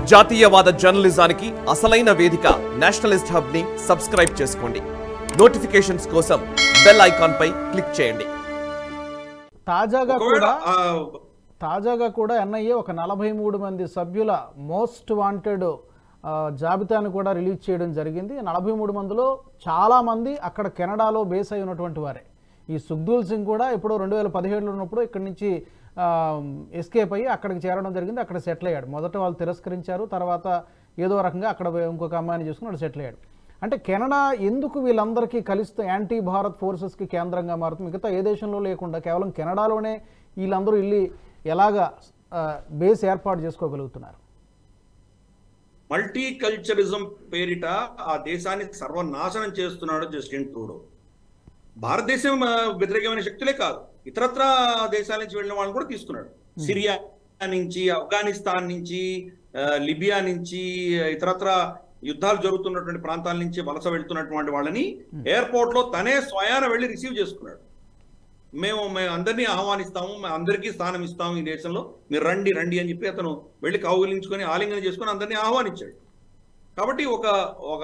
జాతీయవాద జర్నలిజానికి అసలైన వేదిక నేషనలిస్ట్ హబ్ ని సబ్స్క్రైబ్ చేసుకోండి నోటిఫికేషన్స్ కోసం బెల్ ఐకాన్ పై క్లిక్ చేయండి తాజాగా ఒకవేళ కూడా ఆ, తాజాగా కూడా ఎన్ఐఏ ఒక నలభై మూడు మంది సభ్యుల మోస్ట్ వాంటెడ్ ఆ, జాబితాను కూడా రిలీజ్ చేయడం జరిగింది నలభై మూడు మందిలో చాలా మంది అక్కడ కెనడాలో బేస్ అయి ఉన్నటువంటి వారే ఈ సుఖ్దూల్ సింగ్ కూడా ఇప్పుడు రెండు వేల పదిహేడులో ఉన్నప్పుడు ఇక్కడి నుంచి ఎస్కేప్ అయ్యి అక్కడికి చేరడం జరిగింది అక్కడ సెటిల్ అయ్యాడు మొదట వాళ్ళు తిరస్కరించారు తర్వాత ఏదో రకంగా అక్కడ ఇంకొక అమ్మాయిని చూసుకుని అక్కడ సెటిల్ అయ్యాడు అంటే కెనడా ఎందుకు వీళ్ళందరికీ కలిస్తే యాంటీ భారత్ ఫోర్సెస్కి కేంద్రంగా మారుతుంది మిగతా ఏ దేశంలో లేకుండా కేవలం కెనడాలోనే వీళ్ళందరూ వెళ్ళి ఎలాగా ఆ, బేస్ ఏర్పాటు చేసుకోగలుగుతున్నారు మల్టీ కల్చరిజం పేరిట ఆ దేశాన్ని సర్వనాశనం చేస్తున్నాడు జస్టిన్ ట్రూడో భారతదేశం ఆ, వ్యతిరేకమైన శక్తులే కాదు ఇతరత్ర దేశాల నుంచి వెళ్ళిన వాళ్ళని కూడా తీసుకున్నాడు సిరియా నుంచి ఆఫ్ఘనిస్తాన్ నుంచి ఆ, లిబియా నుంచి ఇతరత్ర యుద్ధాలు జరుగుతున్నటువంటి ప్రాంతాల నుంచి వలస వెళ్తున్నటువంటి వాళ్ళని ఎయిర్పోర్ట్ లో తనే స్వయాన వెళ్ళి రిసీవ్ చేసుకున్నాడు మేము మేము అందరినీ ఆహ్వానిస్తాము మేము అందరికీ స్థానం ఇస్తాము ఈ దేశంలో మీరు రండి రండి అని చెప్పి అతను వెళ్ళి కౌగిలించుకొని ఆలింగనం చేసుకొని అందరినీ ఆహ్వానించాడు కాబట్టి ఒక ఒక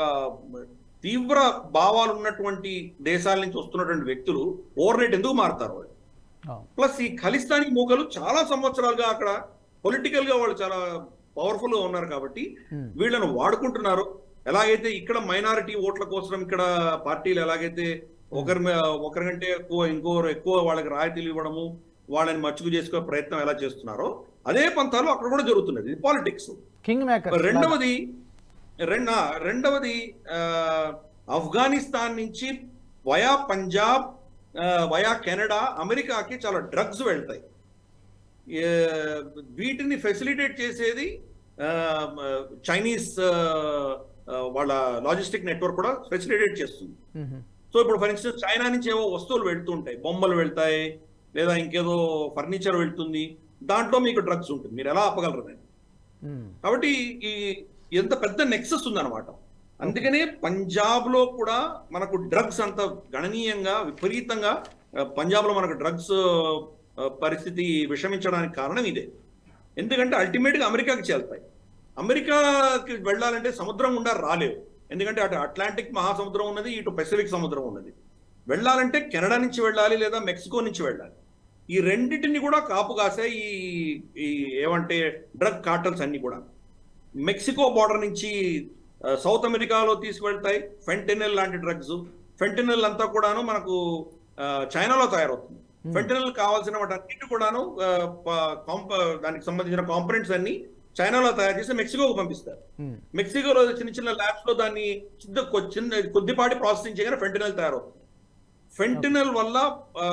తీవ్ర భావాలు ఉన్నటువంటి దేశాల నుంచి వస్తున్నటువంటి వ్యక్తులు ఓవర్నైట్ ఎందుకు మారుతారు వాళ్ళు అవును. ప్లస్ ఈ ఖలిస్తానీ మూకలు చాలా సంవత్సరాలుగా అక్కడ పొలిటికల్ గా వాళ్ళు చాలా పవర్ఫుల్ గా ఉన్నారు కాబట్టి Hmm. వీళ్ళను వాడుకుంటున్నారు ఎలాగైతే ఇక్కడ మైనారిటీ ఓట్ల కోసం ఇక్కడ పార్టీలు ఎలాగైతే ఒకరి మీ- ఒకరికంటే ఎక్కువ ఇంకోరు ఎక్కువ వాళ్ళకి రాయితీలు ఇవ్వడము వాళ్ళని మచ్చుకు చేసుకునే ప్రయత్నం ఎలా చేస్తున్నారో అదే పంతాలు అక్కడ కూడా జరుగుతున్నది ఇది పాలిటిక్స్ కింగ్ మేకర్ రెండవది రెండ రెండవది ఆ, ఆఫ్ఘనిస్తాన్ నుంచి వయా పంజాబ్ ఆ, వయా కెనడా అమెరికాకి చాలా డ్రగ్స్ వెళ్తాయి ఏ, వీటిని ఫెసిలిటేట్ చేసేది ఆ, చైనీస్ ఆ, ఆ, వాళ్ళ లాజిస్టిక్ నెట్వర్క్ కూడా ఫెసిలిటేట్ చేస్తుంది సో ఇప్పుడు ఫర్ ఇన్స్టెన్స్ చైనా నుంచి ఏవో వస్తువులు వెళ్తుంటాయి బొమ్మలు వెళ్తాయి లేదా ఇంకేదో ఫర్నిచర్ వెళ్తుంది దాంట్లో మీకు డ్రగ్స్ ఉంటుంది మీరు ఎలా ఆపగలరు దాన్ని కాబట్టి ఈ ఎంత పెద్ద నెక్సెస్ ఉందన్నమాట అందుకనే పంజాబ్ లో కూడా మనకు డ్రగ్స్ అంత గణనీయంగా విపరీతంగా ఆ, పంజాబ్ లో మనకు డ్రగ్స్ పరిస్థితి విషమించడానికి కారణం ఇదే ఎందుకంటే అల్టిమేట్ గా అమెరికాకి చేరుతాయి అమెరికాకి వెళ్ళాలంటే సముద్రం గుండా రాలేవు ఎందుకంటే అటు అట్లాంటిక్ మహాసముద్రం ఉన్నది ఇటు పెసిఫిక్ సముద్రం ఉన్నది వెళ్ళాలంటే కెనడా నుంచి వెళ్ళాలి లేదా మెక్సికో నుంచి వెళ్ళాలి ఈ రెండింటిని కూడా కాపు కాసే ఈ ఈ ఏమంటే డ్రగ్ కార్టల్స్ అన్ని కూడా మెక్సికో బార్డర్ నుంచి ఆ, సౌత్ అమెరికాలో తీసుకువెళ్తాయి ఫెంటెనల్ లాంటి డ్రగ్స్ ఫెంటెనల్ అంతా కూడాను మనకు ఆ, చైనాలో తయారవుతుంది ఫెంటెనల్ కావాల్సిన వాటన్నిటి కూడాను ఆ, ప- కాంప దానికి సంబంధించిన కాంపనెంట్స్ అన్ని చైనాలో తయారు చేసి మెక్సికోకు పంపిస్తారు మెక్సికోలో చిన్న చిన్న ల్యాబ్స్ లో దాన్ని చిన్న కొ- చిన్న కొద్దిపాటి ప్రాసెసింగ్ చేయగానే ఫెంటనల్ తయారవుతుంది ఫెంటనల్ వల్ల ఆ,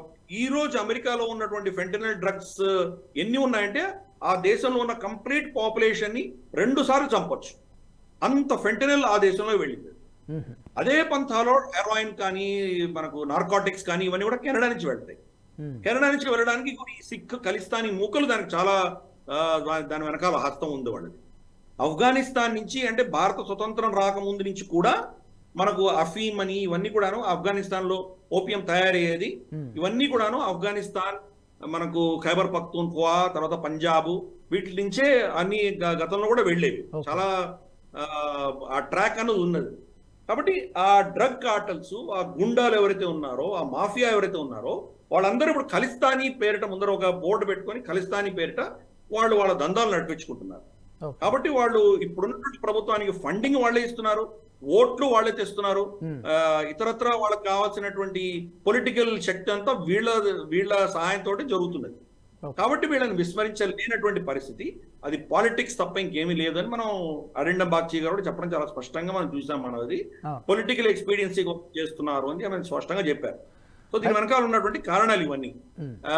ఈ రోజు అమెరికాలో ఉన్నటువంటి ఫెంటనల్ డ్రగ్స్ ఎన్ని ఉన్నాయంటే ఆ దేశంలో ఉన్న కంప్లీట్ పాపులేషన్ ని రెండు సార్లు చంపొచ్చు అంత ఫెంటనల్ ఆ దేశంలో వెళ్ళింది అదే పంథాలో హెరాయిన్ కానీ మనకు నార్కాటిక్స్ కానీ ఇవన్నీ కూడా కెనడా నుంచి వెళ్తాయి కెనడా నుంచి వెళ్ళడానికి కొన్ని సిక్ ఖలిస్తానీ మూకలు దానికి చాలా ఆ, దా- దాని వెనకాల హస్తం ఉంది వాళ్ళది ఆఫ్ఘనిస్తాన్ నుంచి అంటే భారత స్వతంత్రం రాకముందు నుంచి కూడా మనకు అఫీమ్ అని ఇవన్నీ కూడాను ఆఫ్ఘనిస్తాన్ లో ఓపియం తయారయ్యేది ఇవన్నీ కూడాను ఆఫ్ఘనిస్తాన్ మనకు ఖైబర్ పఖ్తూన్ఖ్వా తర్వాత పంజాబ్ వీటి నుంచే అన్ని గ- గతంలో కూడా వెళ్ళేవి Okay. చాలా ఆ, ఆ ట్రాక్ అనేది ఉన్నది కాబట్టి ఆ డ్రగ్ కార్టల్స్ ఆ గుండాలు ఎవరైతే ఉన్నారో ఆ మాఫియా ఎవరైతే ఉన్నారో వాళ్ళందరూ ఇప్పుడు ఖలిస్తానీ పేరిట ముందర ఒక బోర్డు పెట్టుకొని ఖలిస్తానీ పేరిట వాళ్ళు వాళ్ళ దందాలు నడిపించుకుంటున్నారు ఓకే. కాబట్టి వాళ్ళు ఇప్పుడున్నటువంటి ప్రభుత్వానికి ఫండింగ్ వాళ్ళే ఇస్తున్నారు ఓట్లు వాళ్ళే తెస్తున్నారు Hmm. ఆ, ఇతరత్ర వాళ్ళకి కావాల్సినటువంటి పొలిటికల్ శక్తి అంతా వీళ్ళ వీళ్ళ సహాయంతో జరుగుతున్నది Okay. కాబట్టి వీళ్ళని విస్మరించలేనటువంటి పరిస్థితి అది పాలిటిక్స్ తప్ప ఇంకేమీ లేదని మనం అరిండం బాగ్చి గారు కూడా చెప్పడం చాలా స్పష్టంగా మనం చూసాం మనం అది ఆ. పొలిటికల్ ఎక్స్పీరియన్సీ చేస్తున్నారు అని ఆయన స్పష్టంగా చెప్పారు సో దీని వెనకాల ఉన్నటువంటి కారణాలు ఇవన్నీ ఉమ్. ఆ,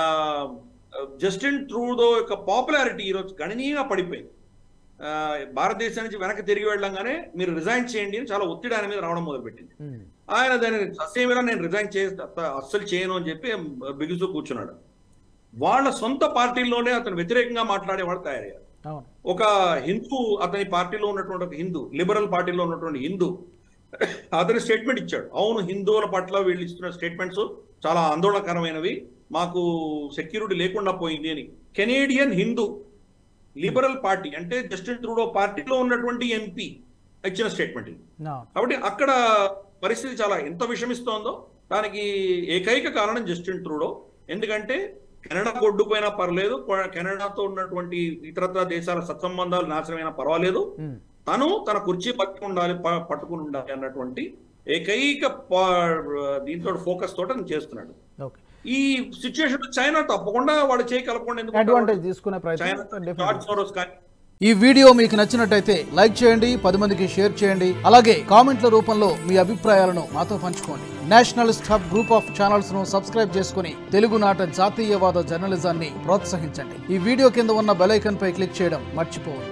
జస్టిన్ ట్రూడో యొక్క పాపులారిటీ ఈరోజు గణనీయంగా పడిపోయింది ఆ, భారతదేశం నుంచి వెనక్కి తిరిగి వెళ్ళంగానే మీరు రిజైన్ చేయండి అని చాలా ఒత్తిడి ఆయన మీద రావడం మొదలుపెట్టింది ఉమ్. ఆయన దాన్ని ససేమిరా నేను రిజైన్ చే అస్సలు చేయను అని చెప్పి బిగుస్తూ కూర్చున్నాడు వాళ్ళ సొంత పార్టీల్లోనే అతను వ్యతిరేకంగా మాట్లాడేవాడు తయారయ్యారు అవును ఒక హిందూ అతని పార్టీలో ఉన్నటువంటి ఒక హిందూ లిబరల్ పార్టీలో ఉన్నటువంటి హిందూ అతని స్టేట్మెంట్ ఇచ్చాడు అవును హిందువుల పట్ల వీళ్ళు ఇస్తున్న స్టేట్మెంట్స్ చాలా ఆందోళనకరమైనవి మాకు సెక్యూరిటీ లేకుండా పోయింది అని కెనేడియన్ హిందూ లిబరల్ పార్టీ అంటే జస్టిన్ ట్రూడో పార్టీలో ఉన్నటువంటి ఎంపీ ఇచ్చిన స్టేట్మెంట్ ఇది No. కాబట్టి అక్కడ పరిస్థితి చాలా ఎంత విషమిస్తోందో దానికి ఏకైక కారణం జస్టిన్ ట్రూడో ఎందుకంటే కెనడా కొడ్డుపోయినా పర్లేదు కొ- కెనడాతో ఉన్నటువంటి ఇతరత్ర దేశాల సత్సంబంధాలు నాశనమైనా పర్వాలేదు ఉమ్. తను తన కుర్చీ పట్టుకుని ఉండాలి ప- పట్టుకుని ఉండాలి అన్నటువంటి ఏకైక ప- దీంతో ఫోకస్ తోట అతను చేస్తున్నాడు ఓకే ఈ సిచ్యువేషన్ చైనా తప్పకుండా వాడు చేయి కలపకుండా ఎందుకు అడ్వాంటేజ్ తీసుకునే ప్రయత్నం చైనా definitely. జార్జ్ సోరోస్ కానీ ఈ వీడియో మీకు నచ్చినట్టయితే లైక్ చేయండి పది మందికి షేర్ చేయండి అలాగే కామెంట్ల రూపంలో మీ అభిప్రాయాలను మాతో పంచుకోండి nationalist hub group of channels ను సబ్స్క్రైబ్ చేసుకుని తెలుగునాట జాతీయవాద జర్నలిజాన్ని ప్రోత్సహించండి ఈ వీడియో కింద ఉన్న బెల్ ఐకాన్ పై క్లిక్ చేయడం మర్చిపోవద్దు